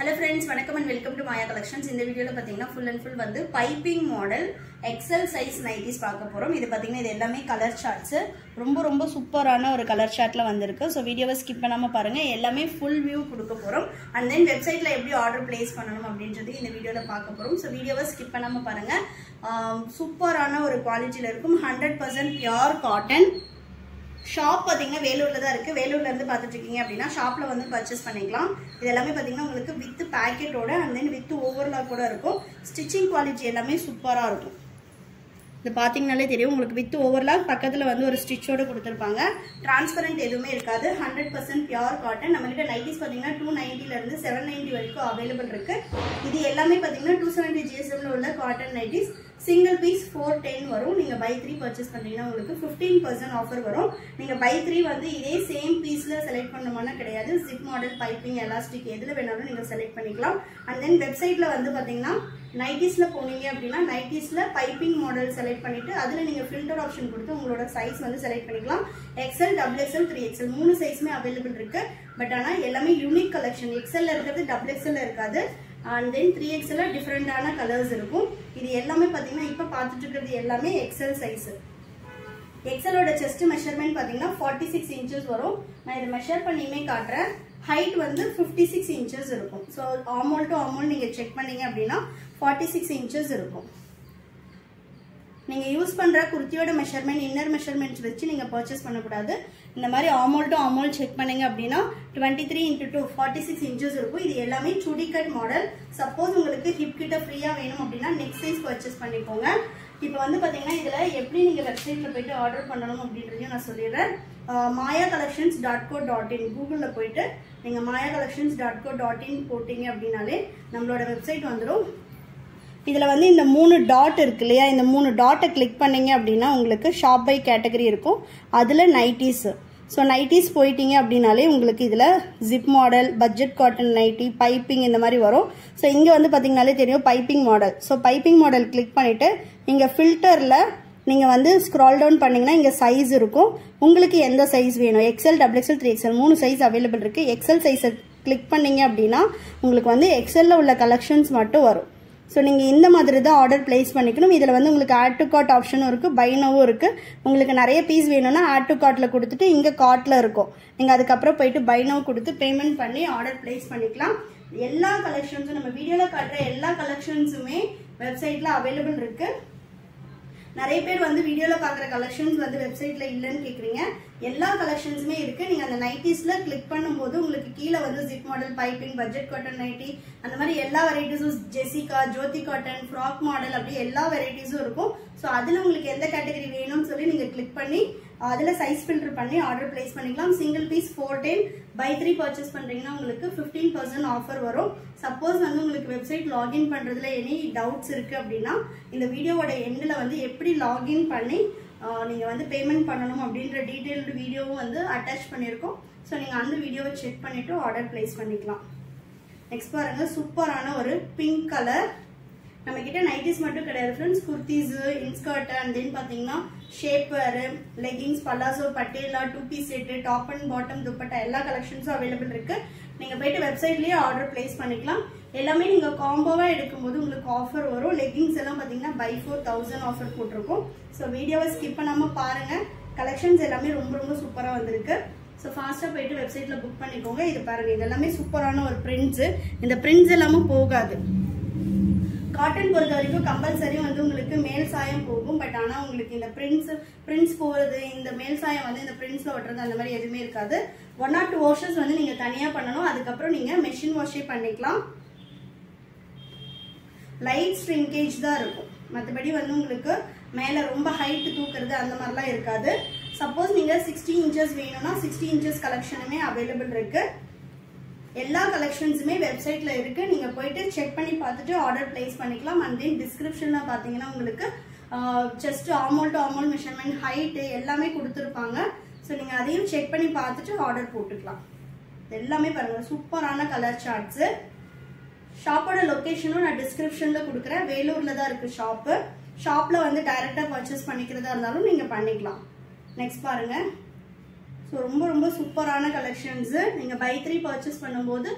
hello friends வணக்கம் and welcome to Maya collections இந்த வீடியோவில் பார்த்தீங்கன்னா ஃபுல் அண்ட் ஃபுல் வந்து piping model XL size nighties பார்க்க போகிறோம் இது பார்த்தீங்கன்னா இது எல்லாமே கலர் சார்ட்ஸு ரொம்ப ரொம்ப சூப்பரான ஒரு கலர் சார்ட்டில் வந்திருக்கு ஸோ வீடியோவை ஸ்கிப் பண்ணாமல் பாருங்கள் எல்லாமே ஃபுல் வியூ கொடுக்க போகிறோம் அண்ட் தென் வெப்சைட்டில் எப்படி ஆர்டர் பிளேஸ் பண்ணணும் அப்படின்றது இந்த வீடியோவில் பார்க்க போகிறோம் ஸோ வீடியோவை ஸ்கிப் பண்ணாமல் பாருங்கள் சூப்பரான ஒரு குவாலிட்டியில் இருக்கும் hundred percent pure cotton shop பார்த்தீங்கன்னா வேலூர்ல தான் இருக்கு வேலூர்ல இருந்து பார்த்துட்டு இருக்கீங்க அப்படின்னா ஷாப்ல வந்து பர்ச்சேஸ் பண்ணிக்கலாம் இது எல்லாமே பார்த்தீங்கன்னா உங்களுக்கு வித் பேக்கெட்டோட அண்ட் தென் வித் ஓவர்லாக் கூட இருக்கும் ஸ்டிச்சிங் குவாலிட்டி எல்லாமே சூப்பராக இருக்கும் இது பார்த்தீங்கனாலே தெரியும் உங்களுக்கு வித் ஓவர்லாக் பக்கத்தில் வந்து ஒரு ஸ்டிச்சோட கொடுத்துருப்பாங்க டிரான்ஸ்பரண்ட் எதுவுமே இருக்காது ஹண்ட்ரட் பர்சன்ட் பியூர் காட்டன் நம்மகிட்ட நைட்டிஸ் பார்த்தீங்கன்னா டூ நைன்ட்டிலேருந்து செவன் நைன்ட்டி வரைக்கும் அவைலபிள் இருக்கு இது எல்லாமே பார்த்தீங்கன்னா டூ செவன்ட்டி ஜிஎஸ்எம்ல உள்ள cotton nighties single piece four ten வரும் நீங்கள் பை த்ரீ பர்ச்சேஸ் பண்ணீங்கன்னா உங்களுக்கு ஃபிஃப்டீன் பர்சன்ட் ஆஃபர் வரும் நீங்கள் பை த்ரீ வந்து இதே சேம் பீஸில் செலக்ட் பண்ணணுமானா கிடையாது ஜிப் மாடல் பைப்பிங் எலாஸ்டிக் எதில் வேணாலும் நீங்கள் செலக்ட் பண்ணிக்கலாம் அண்ட் தென் வெப்சைட்டில் வந்து பார்த்தீங்கன்னா நைட்டிஸில் போனீங்க அப்படின்னா நைட்டிஸில் பைப்பிங் மாடல் செலக்ட் பண்ணிவிட்டு அதில் நீங்கள் ஃபில்டர் ஆப்ஷன் கொடுத்து உங்களோட சைஸ் வந்து செலக்ட் பண்ணிக்கலாம் XL double XL three XL மூணு சைஸுமே அவைலபிள் இருக்குது பட் ஆனால் எல்லாமே யூனிக் கலெக்ஷன் எக்ஸல்ல இருக்கிறது டபுள் எக்ஸல்ல இருக்காது அண்ட் தென் த்ரீ எக்ஸல்ல டிஃப்ரெண்டான கலர்ஸ் இருக்கும் இது எல்லாமே பார்த்தீங்கன்னா இப்போ பார்த்துட்டு இருக்கிறது எல்லாமே எக்ஸல் சைஸு எக்ஸலோட செஸ்ட் மெஷர்மெண்ட் பார்த்தீங்கன்னா ஃபார்ட்டி சிக்ஸ் இன்ச்சஸ் வரும் நான் இதை மெஷர் பண்ணியுமே காட்டுறேன் ஹைட் வந்து ஃபிஃப்டி சிக்ஸ் இன்ச்சஸ் இருக்கும் ஸோ ஆமோல் டு ஆமோல் நீங்கள் செக் பண்ணீங்க அப்படின்னா ஃபார்ட்டி சிக்ஸ் இன்ச்சஸ் இருக்கும் நீங்கள் யூஸ் பண்ணுற குர்த்தியோட மெஷர்மெண்ட் இன்னர் மெஷர்மெண்ட்ஸ் வச்சு நீங்கள் பர்ச்சேஸ் பண்ணக்கூடாது இந்த மாதிரி ஆமோல் டு ஆமோல் செக் பண்ணீங்க அப்படின்னா twenty three into two forty six inches இருக்கும் இது எல்லாமே சுடி கட் மாடல் சப்போஸ் உங்களுக்கு ஹிப் கிட்ட ஃப்ரீயாக வேணும் அப்படின்னா நெக்ஸ்ட் சைஸ் பர்ச்சேஸ் பண்ணிக்கோங்க இப்போ வந்து பார்த்தீங்கன்னா இதில் எப்படி நீங்கள் வெப்சைட்டில் போயிட்டு ஆர்டர் பண்ணணும் அப்படின்றதையும் நான் சொல்லிடுறேன் Maya collections dot co dot in கூகுளில் போயிட்டு நீங்கள் Maya collections dot co dot in போட்டிங்க அப்படின்னாலே நம்மளோட வெப்சைட் வந்துடும் இதில் வந்து இந்த மூணு டாட் இருக்கு இல்லையா இந்த மூணு டாட்டை கிளிக் பண்ணீங்க அப்படின்னா உங்களுக்கு ஷாப் பை கேட்டகரி இருக்கும் அதில் நைட்டிஸ் ஸோ நைட்டிஸ் போயிட்டீங்க அப்படின்னாலே உங்களுக்கு இதில் zip model budget cotton nighty piping இந்த மாதிரி வரும் ஸோ இங்கே வந்து பார்த்தீங்கனாலே தெரியும் piping model so piping model click பண்ணிவிட்டு இங்கே ஃபில்டரில் நீங்கள் வந்து ஸ்க்ரால் டவுன் பண்ணிங்கன்னா இங்கே சைஸ் இருக்கும் உங்களுக்கு எந்த சைஸ் வேணும் XL double XL three XL மூணு சைஸ் அவைலபிள் இருக்குது எக்ஸல் சைஸை கிளிக் பண்ணீங்க அப்படின்னா உங்களுக்கு வந்து எக்ஸலில் உள்ள கலெக்ஷன்ஸ் மட்டும் வரும் ஸோ நீங்கள் இந்த மாதிரி தான் ஆர்டர் பிளேஸ் பண்ணிக்கணும் இதில் வந்து உங்களுக்கு ஆட் டு கார்ட் ஆப்ஷனும் இருக்குது பைனோவும் இருக்குது உங்களுக்கு நிறைய பீஸ் வேணும்னா ஆட் டு கார்ட்டில் கொடுத்துட்டு இங்கே கார்ட்டில் இருக்கும் நீங்கள் அதுக்கப்புறம் போயிட்டு பைனோ கொடுத்து பேமெண்ட் பண்ணி ஆர்டர் பிளேஸ் பண்ணிக்கலாம் எல்லா கலெக்ஷன்ஸும் நம்ம வீடியோவில் காட்டுற எல்லா கலெக்ஷன்ஸுமே வெப்சைட்டில் அவைலபிள் இருக்குது நிறைய பேர் வந்து வீடியோவில் பார்க்குற கலெக்ஷன்ஸ் வந்து வெப்சைட்டில் இல்லைன்னு கேட்குறீங்க எல்லா கலெக்ஷன்ஸுமே இருக்குது நீங்கள் அந்த நைட்டிஸில் கிளிக் பண்ணும்போது உங்களுக்கு கீழே வந்து zip model piping budget cotton nighty அந்த மாதிரி எல்லா வெரைட்டிஸும் Jessica Jyothi cotton frock model அப்படி எல்லா வெரைட்டிஸும் இருக்கும் ஸோ அதில் உங்களுக்கு எந்த கேட்டகரி வேணும்னு சொல்லி நீங்கள் கிளிக் பண்ணி அதில் சைஸ் ஃபில்டர் பண்ணி ஆர்டர் பிளேஸ் பண்ணிக்கலாம் single piece four ten buy three purchase பண்ணுறீங்கன்னா உங்களுக்கு ஃபிஃப்டீன் பர்சன்ட் ஆஃபர் வரும் சப்போஸ் வந்து உங்களுக்கு வெப்சைட் லாகின் பண்ணுறதுல எனி டவுட்ஸ் இருக்குது அப்படின்னா இந்த வீடியோவோட எண்டில் வந்து எப்படி லாகின் பண்ணி நீங்கள் வந்து பேமெண்ட் பண்ணணும் அப்படின்ற டீட்டெயில்டு வீடியோவும் வந்து அட்டாச் பண்ணியிருக்கோம் ஸோ நீங்கள் அந்த வீடியோவை செக் பண்ணிவிட்டு ஆர்டர் பிளேஸ் பண்ணிக்கலாம் நெக்ஸ்ட் பாருங்கள் சூப்பரான ஒரு பிங்க் கலர் நம்ம கிட்ட நைட்டிஸ் மட்டும் கிடையாது friends kurtis inskirt and then பார்த்தீங்கன்னா shaper leggings palazzo Patiala two piece set top and bottom dupatta எல்லா கலெக்ஷன்ஸும் அவைலபிள் இருக்கு நீங்க போயிட்டு வெப்சைட்லயே ஆர்டர் பிளேஸ் பண்ணிக்கலாம் எல்லாமே நீங்க காம்போவா எடுக்கும்போது உங்களுக்கு ஆஃபர் வரும் லெகிங்ஸ் எல்லாம் பார்த்தீங்கன்னா பை ஃபோர் தௌசண்ட் ஆஃபர் போட்டிருக்கோம் ஸோ வீடியோவை ஸ்கிப் பண்ணாம பாருங்க கலெக்ஷன்ஸ் எல்லாமே ரொம்ப ரொம்ப சூப்பராக வந்திருக்கு ஸோ ஃபாஸ்ட்டாக போயிட்டு வெப்சைட்டில் புக் பண்ணிக்கோங்க இது பாருங்க இது எல்லாமே சூப்பரான ஒரு பிரிண்ட்ஸு இந்த பிரிண்ட்ஸ் எல்லாமே போகாது காட்டன் பொறுத்த வரைக்கும் கம்பல்சரி வந்து உங்களுக்கு மேல் சாயம் போகும் பட் ஆனால் உங்களுக்கு இந்த பிரிண்ட்ஸ் பிரிண்ட்ஸ் போகிறது இந்த மேல் சாயம் வந்து இந்த பிரிண்ட்ஸில் ஒட்டுறது அந்த மாதிரி எதுவுமே இருக்காது ஒன் ஆர் டூ வாஷஸ் வந்து நீங்கள் தனியாக பண்ணணும் அதுக்கப்புறம் நீங்கள் மெஷின் வாஷே பண்ணிக்கலாம் லைட் ஸ்ட்ரிங்கேஜ் தான் இருக்கும் மற்றபடி வந்து உங்களுக்கு மேலே ரொம்ப ஹைட் தூக்குறது அந்த மாதிரிலாம் இருக்காது சப்போஸ் நீங்கள் சிக்ஸ்டி இன்ச்சஸ் வேணும்னா சிக்ஸ்டி இன்ச்சஸ் கலெக்ஷனுமே அவைலபிள் இருக்குது எல்லா கலெக்ஷன்ஸுமே வெப்சைட்ல இருக்கு நீங்க போயிட்டு செக் பண்ணி பார்த்துட்டு ஆர்டர் பிளேஸ் பண்ணிக்கலாம் அண்ட் தென் டிஸ்கிரிப்ஷன்ல பாத்தீங்கன்னா உங்களுக்கு just armhole to armhole measurement height எல்லாமே கொடுத்துருப்பாங்க ஸோ நீங்க அதையும் செக் பண்ணி பார்த்துட்டு ஆர்டர் போட்டுக்கலாம் எல்லாமே பாருங்க சூப்பரான கலர் சார்ட்ஸ் ஷாப்போட லொக்கேஷனும் நான் டிஸ்கிரிப்ஷன்ல கொடுக்குறேன் வேலூர்ல தான் இருக்கு ஷாப்பு ஷாப்ல வந்து டைரக்டா பர்ச்சேஸ் பண்ணிக்கிறதா இருந்தாலும் நீங்க பண்ணிக்கலாம் நெக்ஸ்ட் பாருங்க ஸோ ரொம்ப ரொம்ப சூப்பரான கலெக்ஷன்ஸு நீங்கள் பை த்ரீ பர்ச்சேஸ் பண்ணும்போது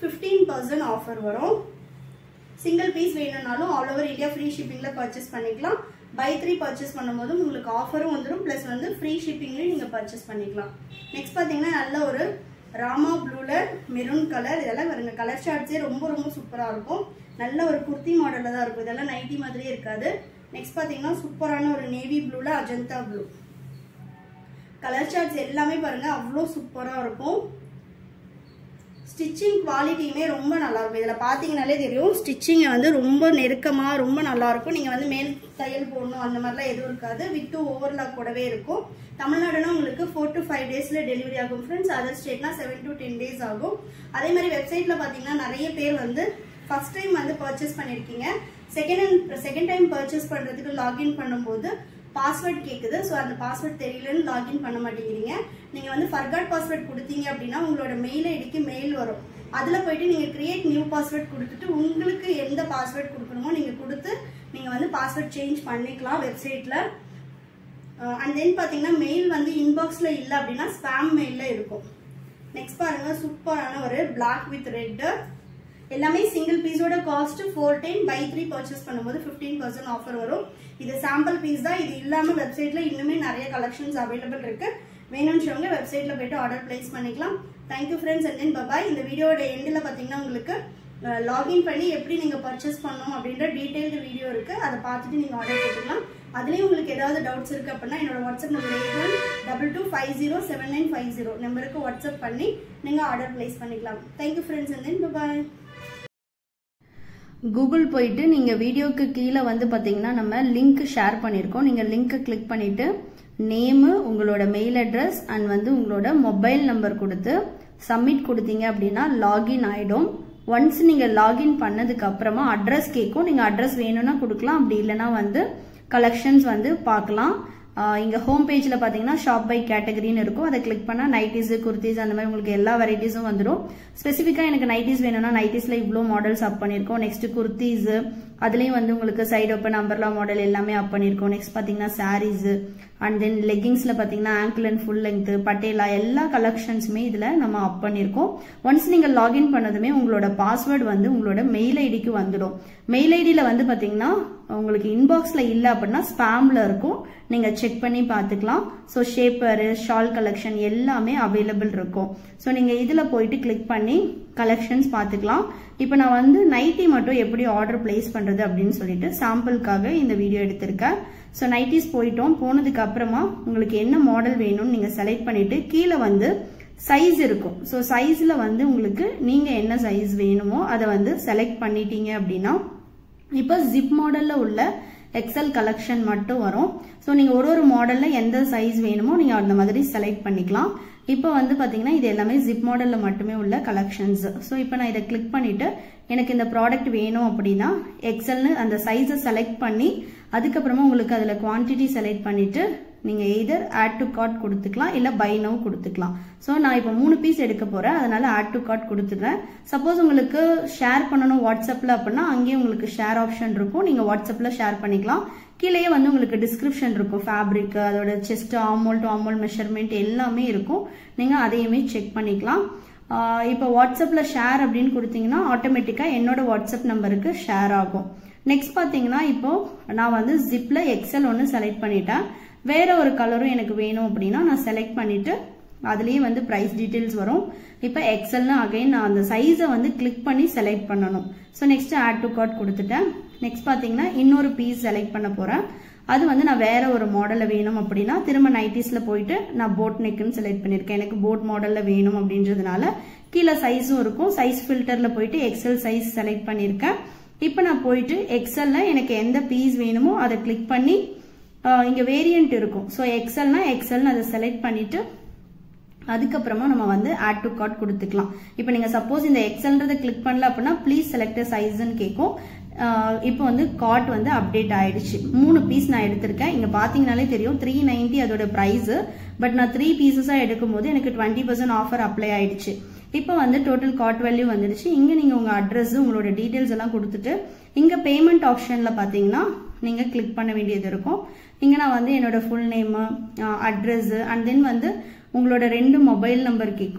ஃபிஃப்டீன் பர்சன்ட் ஆஃபர் வரும் சிங்கிள் பீஸ் வேணும்னாலும் ஆல் ஓவர் இந்தியா ஃப்ரீ ஷிப்பிங்கில் பர்ச்சேஸ் பண்ணிக்கலாம் பை த்ரீ பர்ச்சேஸ் பண்ணும்போது உங்களுக்கு ஆஃபரும் வந்துடும் ப்ளஸ் வந்து ஃப்ரீ ஷிப்பிங்லேயும் நீங்கள் பர்ச்சேஸ் பண்ணிக்கலாம் நெக்ஸ்ட் பார்த்தீங்கன்னா நல்ல ஒரு ராமா ப்ளூவில் மெரூன் கலர் இதெல்லாம் வருங்க கலர் ஷார்ட்ஸே ரொம்ப ரொம்ப சூப்பராக இருக்கும் நல்ல ஒரு குர்த்தி மாடலில் தான் இருக்கும் இதெல்லாம் நைட்டி மாதிரியே இருக்காது நெக்ஸ்ட் பார்த்தீங்கன்னா சூப்பரான ஒரு நேவி ப்ளூவில் அஜந்தா ப்ளூ கலர் ஷார்ட்ஸ் எல்லாமே பாருங்க அவ்வளோ சூப்பராக இருக்கும் ஸ்டிச்சிங் குவாலிட்டியுமே ரொம்ப நல்லா இருக்கும் இதில் பார்த்தீங்கனாலே தெரியும் ஸ்டிச்சிங்கை வந்து ரொம்ப நெருக்கமாக ரொம்ப நல்லா இருக்கும் நீங்கள் வந்து மேல் தையல் போடணும் அந்த மாதிரிலாம் எதுவும் இருக்காது வித்து ஓவர்லாக் கூடவே இருக்கும் தமிழ்நாடுனா உங்களுக்கு ஃபோர் டு ஃபைவ் டேஸில் டெலிவரி ஆகும் ஃப்ரெண்ட்ஸ் அதர் ஸ்டேட்னா செவன் டு டென் டேஸ் ஆகும் அதே மாதிரி வெப்சைட்டில் பார்த்தீங்கன்னா நிறைய பேர் வந்து ஃபர்ஸ்ட் டைம் வந்து பர்ச்சேஸ் பண்ணியிருக்கீங்க second and second time purchase பண்ணுறதுக்கு லாகின் பண்ணும்போது பாஸ்வேர்ட் கேட்குது ஸோ அந்த பாஸ்வேர்ட் தெரியலன்னு லாகின் பண்ண மாட்டேங்கிறீங்க நீங்கள் வந்து ஃபர்காட் பாஸ்வேர்ட் கொடுத்தீங்க அப்படின்னா உங்களோட மெயில் ஐடிக்கு மெயில் வரும் அதில் போயிட்டு நீங்கள் கிரியேட் நியூ பாஸ்வேர்ட் கொடுத்துட்டு உங்களுக்கு எந்த பாஸ்வேர்ட் கொடுக்கணுமோ நீங்கள் கொடுத்து நீங்கள் வந்து பாஸ்வேர்ட் சேஞ்ச் பண்ணிக்கலாம் வெப்சைட்டில் அண்ட் தென் பார்த்தீங்கன்னா மெயில் வந்து இன்பாக்ஸில் இல்லை அப்படின்னா ஸ்பேம் மெயிலில் இருக்கும் நெக்ஸ்ட் பாருங்க சூப்பரான ஒரு பிளாக் வித் ரெட்டு எல்லாமே சிங்கிள் பீஸோட cost four ten buy three purchase பண்ணும்போது ஃபிஃப்டீன் பர்சன்ட் ஆஃபர் வரும் இது சாம்பிள் பீஸ் தான் இது இல்லாமல் வெப்சைட்டில் இன்னுமே நிறைய கலெக்ஷன்ஸ் அவைலபிள் இருக்கு வேணும்னு வெப்சைட்டில் போயிட்டு ஆர்டர் பிளேஸ் பண்ணிக்கலாம் thank you friends and then bye bye இந்த வீடியோட எண்டில் பார்த்தீங்கன்னா உங்களுக்கு லாகின் பண்ணி எப்படி நீங்கள் பர்ச்சேஸ் பண்ணணும் அப்படின்ற டீட்டெயில்டு வீடியோ இருக்கு அதை பார்த்துட்டு நீங்கள் ஆர்டர் போட்டுக்கலாம் அதுலேயும் உங்களுக்கு ஏதாவது டவுட்ஸ் இருக்கு அப்படின்னா என்னோட WhatsApp number eight one double two five zero seven nine five zero நம்பருக்கு வாட்ஸ்அப் பண்ணி நீங்கள் ஆர்டர் பிளேஸ் பண்ணிக்கலாம் thank you friends and then bye bye Google போயிட்டு நீங்கள் வீடியோக்கு கீழே வந்து பார்த்தீங்கன்னா நம்ம லிங்க் ஷேர் பண்ணியிருக்கோம் நீங்கள் லிங்க்கை கிளிக் பண்ணிவிட்டு நேமு உங்களோட மெயில் அட்ரஸ் அண்ட் வந்து உங்களோட மொபைல் நம்பர் கொடுத்து சப்மிட் கொடுத்தீங்க அப்படின்னா லாகின் ஆகிடும் ஒன்ஸ் நீங்கள் லாகின் பண்ணதுக்கு அப்புறமா அட்ரஸ் கேட்கும் நீங்கள் அட்ரஸ் வேணும்னா கொடுக்கலாம் அப்படி இல்லைன்னா வந்து கலெக்ஷன்ஸ் வந்து பார்க்கலாம் இங்கே ஹோம் பேஜில் பார்த்தீங்கன்னா ஷாப் பை கேட்டகரின்னு இருக்கும் அதை கிளிக் பண்ணால் நைட்டிஸு குர்த்திஸ் அந்த மாதிரி உங்களுக்கு எல்லா வெரைட்டிஸும் வந்துடும் ஸ்பெசிஃபிக்காக எனக்கு நைட்டிஸ் வேணும்னா நைட்டிஸில் இவ்வளோ மாடல்ஸ் அப் பண்ணியிருக்கோம் நெக்ஸ்ட் குர்த்திஸு அதுலேயும் வந்து உங்களுக்கு சைடு ஓப்பன் அம்பர்லா மாடல் எல்லாமே அப் பண்ணியிருக்கோம் நெக்ஸ்ட் பார்த்தீங்கன்னா சாரீஸு அண்ட் தென் லெகிங்ஸில் பார்த்தீங்கன்னா ankle and full length Patiala எல்லா கலெக்ஷன்ஸுமே இதில் நம்ம அப் பண்ணியிருக்கோம் ஒன்ஸ் நீங்கள் லாகின் பண்ணதுமே உங்களோட பாஸ்வேர்டு வந்து உங்களோட மெயில் ஐடிக்கு வந்துடும் மெயில் ஐடியில் வந்து பார்த்தீங்கன்னா உங்களுக்கு இன்பாக்ஸில் இல்லை அப்படின்னா ஸ்பேமில் இருக்கும் நீங்கள் செக் பண்ணி பார்த்துக்கலாம் ஸோ ஷேப்பரு ஷால் கலெக்ஷன் எல்லாமே அவைலபிள் இருக்கும் ஸோ நீங்கள் இதில் போயிட்டு கிளிக் பண்ணி கலெக்ஷன்ஸ் பார்த்துக்கலாம் இப்போ நான் வந்து நைட்டி மட்டும் எப்படி ஆர்டர் பிளேஸ் பண்ணுறது அப்படின்னு சொல்லிட்டு சாம்பிளுக்காக இந்த வீடியோ எடுத்திருக்கேன் ஸோ நைட்டிஸ் போயிட்டோம் போனதுக்கு அப்புறமா உங்களுக்கு என்ன மாடல் வேணும்னு நீங்கள் செலக்ட் பண்ணிட்டு கீழே வந்து சைஸ் இருக்கும் ஸோ சைஸில் வந்து உங்களுக்கு நீங்கள் என்ன சைஸ் வேணுமோ அதை வந்து செலக்ட் பண்ணிட்டீங்க அப்படின்னா இப்போ ஜிப் மாடலில் உள்ள எக்ஸல் கலெக்ஷன் மட்டும் வரும் ஸோ நீங்கள் ஒரு ஒரு மாடலில் எந்த சைஸ் வேணுமோ நீங்கள் அந்த மாதிரி செலக்ட் பண்ணிக்கலாம் இப்போ வந்து பார்த்தீங்கன்னா இது எல்லாமே ஜிப் மாடலில் மட்டுமே உள்ள கலெக்ஷன்ஸ் ஸோ இப்போ நான் இதை கிளிக் பண்ணிவிட்டு எனக்கு இந்த ப்ராடக்ட் வேணும் அப்படின்னா எக்ஸல்னு அந்த சைஸை செலக்ட் பண்ணி அதுக்கப்புறமா உங்களுக்கு அதில் குவான்டிட்டி செலக்ட் பண்ணிவிட்டு நீங்கள் எய்தர் ஆட் டு கார்ட் கொடுத்துக்கலாம் இல்லை பை நவ் கொடுத்துக்கலாம் ஸோ நான் இப்போ மூணு பீஸ் எடுக்க போகிறேன் அதனால ஆட் டு கார்ட் கொடுத்துட்றேன் சப்போஸ் உங்களுக்கு ஷேர் பண்ணணும் வாட்ஸ்அப்பில் அப்படின்னா அங்கேயும் உங்களுக்கு ஷேர் ஆப்ஷன் இருக்கும் நீங்கள் வாட்ஸ்அப்பில் ஷேர் பண்ணிக்கலாம் கீழேயே வந்து உங்களுக்கு டிஸ்கிரிப்ஷன் இருக்கும் ஃபேப்ரிக் அதோட chest armhole to armhole measurement எல்லாமே இருக்கும் நீங்கள் அதையுமே செக் பண்ணிக்கலாம் இப்போ வாட்ஸ்அப்பில் ஷேர் அப்படின்னு கொடுத்தீங்கன்னா ஆட்டோமேட்டிக்காக என்னோட வாட்ஸ்அப் நம்பருக்கு ஷேர் ஆகும் நெக்ஸ்ட் பார்த்தீங்கன்னா இப்போ நான் வந்து ஜிப்பில் எக்ஸல் ஒன்று செலக்ட் பண்ணிட்டேன் வேற ஒரு கலரும் எனக்கு வேணும் அப்படின்னா நான் செலக்ட் பண்ணிட்டு அதுலேயே வந்து ப்ரைஸ் டீட்டெயில்ஸ் வரும் இப்போ எக்ஸல்னு அகைன் நான் அந்த சைஸை வந்து கிளிக் பண்ணி செலக்ட் பண்ணணும் so next add to cart கொடுத்துட்டேன் நெக்ஸ்ட் பார்த்தீங்கன்னா இன்னொரு பீஸ் செலக்ட் பண்ண போகிறேன் அது வந்து நான் வேற ஒரு மாடலில் வேணும் அப்படின்னா திரும்ப நைட்டிஸில் போயிட்டு நான் போட் நெக்குன்னு செலக்ட் பண்ணியிருக்கேன் எனக்கு போட் மாடலில் வேணும் அப்படின்றதுனால கீழே சைஸும் இருக்கும் சைஸ் ஃபில்டரில் போயிட்டு எக்ஸல் சைஸ் செலக்ட் பண்ணியிருக்கேன் இப்போ நான் போயிட்டு எக்ஸலில் எனக்கு எந்த பீஸ் வேணுமோ அதை கிளிக் பண்ணி இங்கே வேரியண்ட் இருக்கும் ஸோ எக்ஸல்னா எக்ஸல்னு அதை செலக்ட் பண்ணிட்டு அதுக்கப்புறமா நம்ம வந்து ஆட் டு கார்ட் கொடுத்துக்கலாம் இப்போ நீங்கள் சப்போஸ் இந்த எக்ஸல்ன்றதை கிளிக் பண்ணல அப்படின்னா ப்ளீஸ் செலக்ட் சைஸ்ன்னு கேட்கும் இப்போ வந்து கார்ட் வந்து அப்டேட் ஆயிடுச்சு மூணு பீஸ் நான் எடுத்திருக்கேன் இங்கே பார்த்தீங்கனாலே தெரியும் த்ரீ நைன்டி அதோட ப்ரைஸு பட் நான் த்ரீ பீசஸாக எடுக்கும்போது எனக்கு டுவெண்ட்டி பர்சன்ட் ஆஃபர் அப்ளை ஆயிடுச்சு இப்போ வந்து டோட்டல் கார்ட் வேல்யூ வந்துடுச்சு இங்கே நீங்கள் உங்கள் அட்ரஸ் உங்களோட டீட்டெயில்ஸ் எல்லாம் கொடுத்துட்டு இங்கே பேமெண்ட் ஆப்ஷனில் பார்த்தீங்கன்னா நீங்கள் கிளிக் பண்ண வேண்டியது இருக்கும் இங்கே நான் வந்து என்னோட full name address and then வந்து உங்களோட ரெண்டு மொபைல் நம்பர் கேட்கும்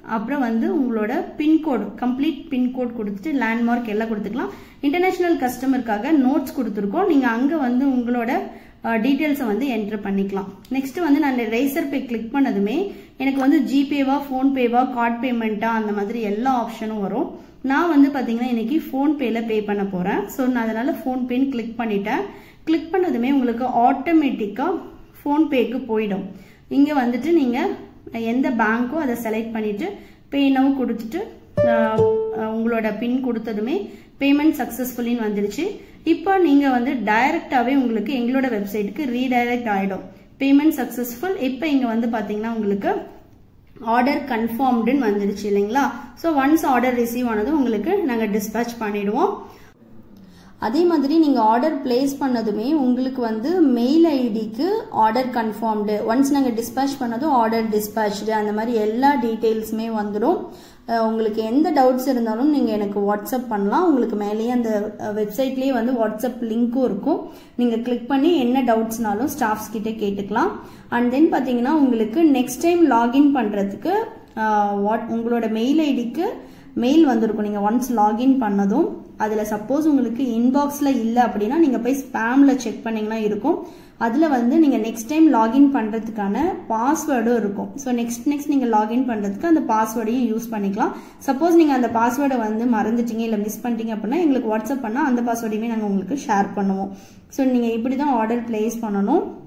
அப்புறம் வந்து உங்களோட பின்கோடு கம்ப்ளீட் பின்கோட் கொடுத்துட்டு லேண்ட்மார்க் எல்லாம் கொடுத்துக்கலாம் இன்டர்நேஷனல் கஸ்டமருக்காக நோட்ஸ் கொடுத்துருக்கோம் நீங்கள் அங்கே வந்து உங்களோட டீட்டெயில்ஸை வந்து என்ட்ரு பண்ணிக்கலாம் நெக்ஸ்ட் வந்து நான் ரேசர் பே கிளிக் பண்ணதுமே எனக்கு வந்து ஜிபேவா ஃபோன்பேவா கார்ட் பேமெண்ட்டா அந்த மாதிரி எல்லா ஆப்ஷனும் வரும் நான் வந்து பார்த்தீங்கன்னா இன்னைக்கு ஃபோன்பேல பே பண்ண போகிறேன் ஸோ நான் அதனால ஃபோன்பேன்னு கிளிக் பண்ணிட்டேன் கிளிக் பண்ணதுமே உங்களுக்கு ஆட்டோமேட்டிக்காக ஃபோன்பேக்கு போயிடும் இங்கே வந்துட்டு நீங்கள் எந்த பேங்க்கோ அதை செலக்ட் பண்ணிட்டு பே நவ் கொடுத்துட்டு ஆஹ், ஆஹ், உங்களோட பின் கொடுத்ததுமே பேமெண்ட் சக்ஸஸ்ஃபுல்லின்னு வந்துருச்சு இப்போ நீங்கள் வந்து டைரெக்டாகவே உங்களுக்கு எங்களோட வெப்சைட்டுக்கு ரீடைரக்ட் ஆகிடும் பேமெண்ட் சக்ஸஸ்ஃபுல் இப்போ இங்கே வந்து பார்த்தீங்கன்னா உங்களுக்கு ஆர்டர் கன்ஃபார்ம்டுன்னு வந்துருச்சு இல்லைங்களா ஸோ ஒன்ஸ் ஆர்டர் ரிசீவ் ஆனதும் உங்களுக்கு நாங்கள் டிஸ்பேச் பண்ணிடுவோம் அதே மாதிரி நீங்கள் ஆர்டர் பிளேஸ் பண்ணதுமே உங்களுக்கு வந்து மெயில் ஐடிக்கு ஆர்டர் கன்ஃபார்ம்டு ஒன்ஸ் நாங்கள் டிஸ்பேச் பண்ணதும் ஆர்டர் டிஸ்பேச்டு அந்த மாதிரி எல்லா டீட்டெயில்ஸுமே வந்துடும் அஹ் உங்களுக்கு எந்த டவுட்ஸ் இருந்தாலும் நீங்கள் எனக்கு வாட்ஸ்அப் பண்ணலாம் உங்களுக்கு மேலேயே அந்த வெப்சைட்லேயே வந்து வாட்ஸ்அப் லிங்க்கும் இருக்கும் நீங்கள் கிளிக் பண்ணி என்ன டவுட்ஸ்னாலும் ஸ்டாஃப்ஸ் கிட்ட கேட்டுக்கலாம் அண்ட் தென் பார்த்தீங்கன்னா உங்களுக்கு நெக்ஸ்ட் டைம் லாகின் பண்ணுறதுக்கு வாட் உங்களோட மெயில் ஐடிக்கு மெயில் வந்திருக்கும் நீங்கள் ஒன்ஸ் லாகின் பண்ணதும் அதில் சப்போஸ் உங்களுக்கு இன்பாக்ஸில் இல்லை அப்படின்னா நீங்கள் போய் ஸ்பேமில் செக் பண்ணிங்கன்னா இருக்கும் அதில் வந்து நீங்கள் நெக்ஸ்ட் டைம் லாகின் பண்ணுறதுக்கான பாஸ்வேர்டும் இருக்கும் ஸோ நெக்ஸ்ட் நெக்ஸ்ட் நீங்கள் லாகின் பண்ணுறதுக்கு அந்த பாஸ்வேர்டையும் யூஸ் பண்ணிக்கலாம் சப்போஸ் நீங்கள் அந்த பாஸ்வேர்டை வந்து மறந்துட்டீங்க இல்லை மிஸ் பண்ணிட்டீங்க அப்படின்னா எங்களுக்கு வாட்ஸ்அப் பண்ணால் அந்த பாஸ்வேர்டையுமே நாங்கள் உங்களுக்கு ஷேர் பண்ணுவோம் ஸோ நீங்கள் இப்படி தான் ஆர்டர் பிளேஸ் பண்ணணும்